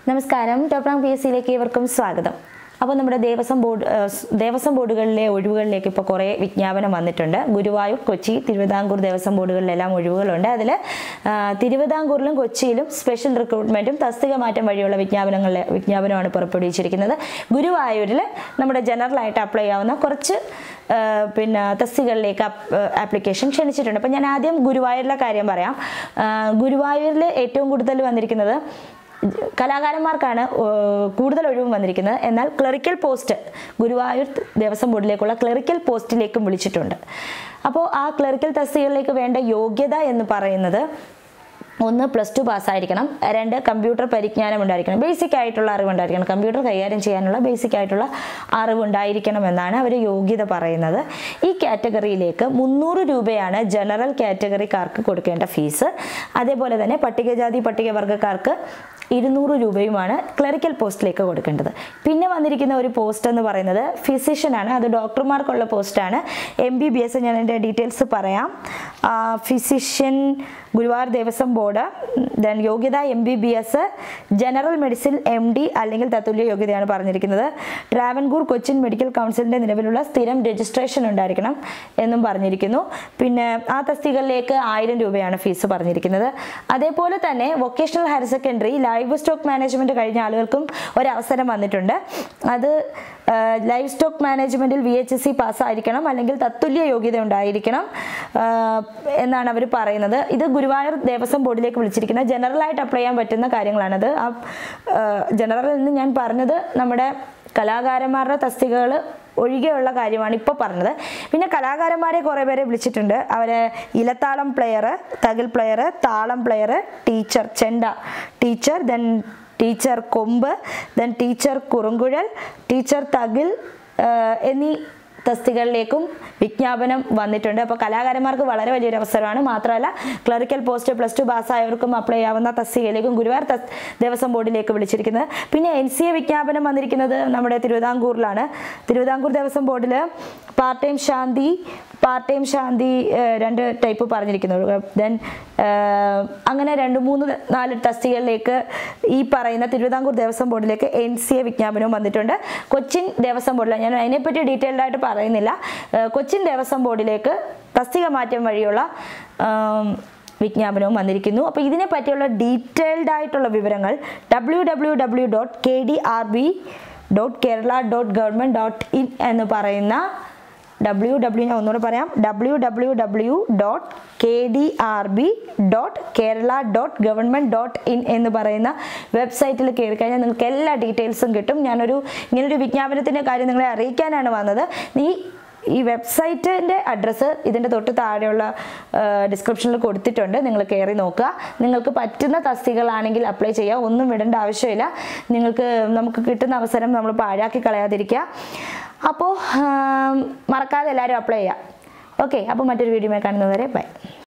നമസ്കാരം ടോപ്രാം P S സിയിലേക്ക് ഇവർക്കും സ്വാഗതം അപ്പോൾ നമ്മുടെ ദേവസ്വം ബോർഡ് ഏഹ്, സ് ദേവസ്വം ബോർഡുകളിലെ ഒഴിവുകളിലേക്ക് ഇപ്പോൾ കുറേ വിജ്ഞാപനം വന്നിട്ടുണ്ട് ഗുരുവായൂർ കൊച്ചി തിരുവിതാംകൂർ ദേവസ്വം ബോർഡുകളിലെല്ലാം ഒഴിവുകളുണ്ട് അതിൽ തിരുവിതാംകൂറിലും കൊച്ചിയിലും സ്പെഷ്യൽ റിക്രൂട്ട്മെൻറ്റും തസ്തിക മാറ്റം വഴിയുള്ള വിജ്ഞാപനങ്ങളിലെ വിജ്ഞാപനമാണ് പുറപ്പെടുവിച്ചിരിക്കുന്നത് ഗുരുവായൂരിൽ നമ്മുടെ ജനറലായിട്ട് അപ്ലൈ ചെയ്യാവുന്ന കുറച്ച് ആ, പിന്നെ തസ്തികകളിലേക്ക് ആപ്ലിക്കേഷൻ ക്ഷണിച്ചിട്ടുണ്ട് അപ്പം ഞാൻ ആദ്യം ഗുരുവായൂരിലെ കാര്യം പറയാം ആ, ഗുരുവായൂരിൽ ഏറ്റവും കൂടുതൽ വന്നിരിക്കുന്നത് കലാകാരന്മാർക്കാണ് ഏഹ്, കൂടുതൽ ഒഴിവും വന്നിരിക്കുന്നത് എന്നാൽ ക്ലറിക്കൽ പോസ്റ്റ് ഗുരുവായൂർ ദേവസ്വം ബോർഡിലേക്കുള്ള ക്ലറിക്കൽ പോസ്റ്റിലേക്കും വിളിച്ചിട്ടുണ്ട് അപ്പോൾ ആ ക്ലറിക്കൽ തസ്തികകളിലേക്ക് വേണ്ട യോഗ്യത എന്ന് പറയുന്നത് ഒന്ന് പ്ലസ് ടു പാസ്സായിരിക്കണം രണ്ട് കമ്പ്യൂട്ടർ പരിജ്ഞാനം ഉണ്ടായിരിക്കണം ബേസിക് ആയിട്ടുള്ള അറിവ് ഉണ്ടായിരിക്കണം കമ്പ്യൂട്ടർ കൈകാര്യം ചെയ്യാനുള്ള ബേസിക് ആയിട്ടുള്ള അറിവ് ഉണ്ടായിരിക്കണം എന്നാണ് അവർ യോഗ്യത പറയുന്നത് ഈ കാറ്റഗറിയിലേക്ക് മുന്നൂറ് രൂപയാണ് ജനറൽ കാറ്റഗറിക്കാർക്ക് കൊടുക്കേണ്ട ഫീസ് അതേപോലെ തന്നെ പട്ടികജാതി പട്ടികവർഗ്ഗക്കാർക്ക് ഇരുന്നൂറ് രൂപയുമാണ് ക്ലറിക്കൽ പോസ്റ്റിലേക്ക് കൊടുക്കേണ്ടത് പിന്നെ വന്നിരിക്കുന്ന ഒരു പോസ്റ്റ് എന്ന് പറയുന്നത് ഫിസിഷ്യനാണ് അത് ഡോക്ടർമാർക്കുള്ള പോസ്റ്റാണ് എം ബി ബി എസ് ഞാൻ എൻ്റെ ഡീറ്റെയിൽസ് പറയാം physician Guruvayur Devaswom board then യോഗ്യത M B B S general medicine M D അല്ലെങ്കിൽ തത്തുല്യ യോഗ്യതയാണ് പറഞ്ഞിരിക്കുന്നത് ട്രാവൻകൂർ കൊച്ചിൻ മെഡിക്കൽ കൗൺസിലിൻ്റെ നിലവിലുള്ള സ്ഥിരം രജിസ്ട്രേഷൻ ഉണ്ടായിരിക്കണം എന്നും പറഞ്ഞിരിക്കുന്നു പിന്നെ ആ തസ്തികകളിലേക്ക് ആയിരം രൂപയാണ് ഫീസ് പറഞ്ഞിരിക്കുന്നത് അതേപോലെ തന്നെ vocational higher secondary live stock management കഴിഞ്ഞ ആളുകൾക്കും ഒരവസരം വന്നിട്ടുണ്ട് അത് ലൈവ് സ്റ്റോക്ക് മാനേജ്മെന്റിൽ വി എച്ച് എസ് സി പാസ്സായിരിക്കണം അല്ലെങ്കിൽ തത്തുല്യ യോഗ്യത ഉണ്ടായിരിക്കണം ആ, എന്നാണ് അവർ പറയുന്നത് ഇത് ഗുരുവായൂർ ദേവസ്വം ബോർഡിലേക്ക് വിളിച്ചിരിക്കുന്ന ജനറലായിട്ട് അപ്ലൈ ചെയ്യാൻ പറ്റുന്ന കാര്യങ്ങളാണത് ആ ജനറൽ എന്ന് ഞാൻ പറഞ്ഞത് നമ്മുടെ കലാകാരന്മാരുടെ തസ്തികകൾ ഒഴികെയുള്ള കാര്യമാണ് ഇപ്പോൾ പറഞ്ഞത് പിന്നെ കലാകാരന്മാരെ കുറേ പേരെ വിളിച്ചിട്ടുണ്ട് അവർ ഇലത്താളം പ്ലെയർ തകിൽ പ്ലെയർ താളം പ്ലെയർ ടീച്ചർ ചെണ്ട ടീച്ചർ ദെൻ ടീച്ചർ കൊമ്പ് ദെൻ ടീച്ചർ കുറുങ്കുഴൽ ടീച്ചർ തകിൽ ആ, എന്നീ തസ്തികകളിലേക്കും വിജ്ഞാപനം വന്നിട്ടുണ്ട് അപ്പോൾ കലാകാരന്മാർക്ക് വളരെ വലിയൊരു അവസരമാണ് മാത്രമല്ല ക്ലറിക്കൽ പോസ്റ്റ് പ്ലസ് ടു പാസ്സായവർക്കും അപ്ലൈ ചെയ്യാവുന്ന തസ്തികയിലേക്കും ഗുരുവായൂർ തസ് ദേവസ്വം ബോർഡിലേക്ക് വിളിച്ചിരിക്കുന്നത് പിന്നെ എൻ സി എ വിജ്ഞാപനം വന്നിരിക്കുന്നത് നമ്മുടെ തിരുവിതാംകൂറിലാണ് തിരുവിതാംകൂർ ദേവസ്വം ബോർഡിൽ പാർട്ട് ടൈം ശാന്തി പാർട്ട് ടൈം ശാന്തി ഏഹ്, രണ്ട് ടൈപ്പ് പറഞ്ഞിരിക്കുന്നു ദെൻ അങ്ങനെ രണ്ട് മൂന്ന് നാല് തസ്തികകളിലേക്ക് ഈ പറയുന്ന തിരുവിതാംകൂർ ദേവസ്വം ബോർഡിലേക്ക് എൻ സി എ വിജ്ഞാപനവും വന്നിട്ടുണ്ട് കൊച്ചിൻ ദേവസ്വം ബോർഡിൽ ഞാൻ അതിനെപ്പറ്റി ഡീറ്റെയിൽഡ് ആയിട്ട് പറയുന്നില്ല ഏഹ്, കൊച്ചിൻ ദേവസ്വം ബോർഡിലേക്ക് തസ്തിക മാറ്റം വഴിയുള്ള ആം, വിജ്ഞാപനവും വന്നിരിക്കുന്നു അപ്പോൾ ഇതിനെ പറ്റിയുള്ള ഡീറ്റെയിൽഡ് ആയിട്ടുള്ള വിവരങ്ങൾ W W W dot K D R B dot Kerala dot government dot in എന്ന് പറയുന്ന ഡബ്ല്യൂ ഡബ്ല്യൂ ഞാൻ ഒന്നുകൂടെ പറയാം W W W dot K D R B dot Kerala dot government dot in എന്ന് പറയുന്ന വെബ്സൈറ്റിൽ കയറി കഴിഞ്ഞാൽ നിങ്ങൾക്ക് എല്ലാ ഡീറ്റെയിൽസും കിട്ടും ഞാനൊരു ഇങ്ങനൊരു വിജ്ഞാപനത്തിൻ്റെ കാര്യം നിങ്ങളെ അറിയിക്കാനാണ് വന്നത് ഈ ഈ വെബ്സൈറ്റിൻ്റെ അഡ്രസ്സ് ഇതിൻ്റെ തൊട്ട് താഴെയുള്ള ഡിസ്ക്രിപ്ഷനിൽ കൊടുത്തിട്ടുണ്ട് നിങ്ങൾ കയറി നോക്കുക നിങ്ങൾക്ക് പറ്റുന്ന തസ്തികളാണെങ്കിൽ അപ്ലൈ ചെയ്യുക ഒന്നും വിടേണ്ട ആവശ്യമില്ല നിങ്ങൾക്ക് നമുക്ക് കിട്ടുന്ന അവസരം നമ്മൾ പാഴാക്കി കളയാതിരിക്കുക അപ്പോൾ മറക്കാതെ എല്ലാവരും അപ്ലൈ ചെയ്യുക ഓക്കെ അപ്പോൾ മറ്റൊരു വീഡിയോ കാണുന്നവരെ ബൈ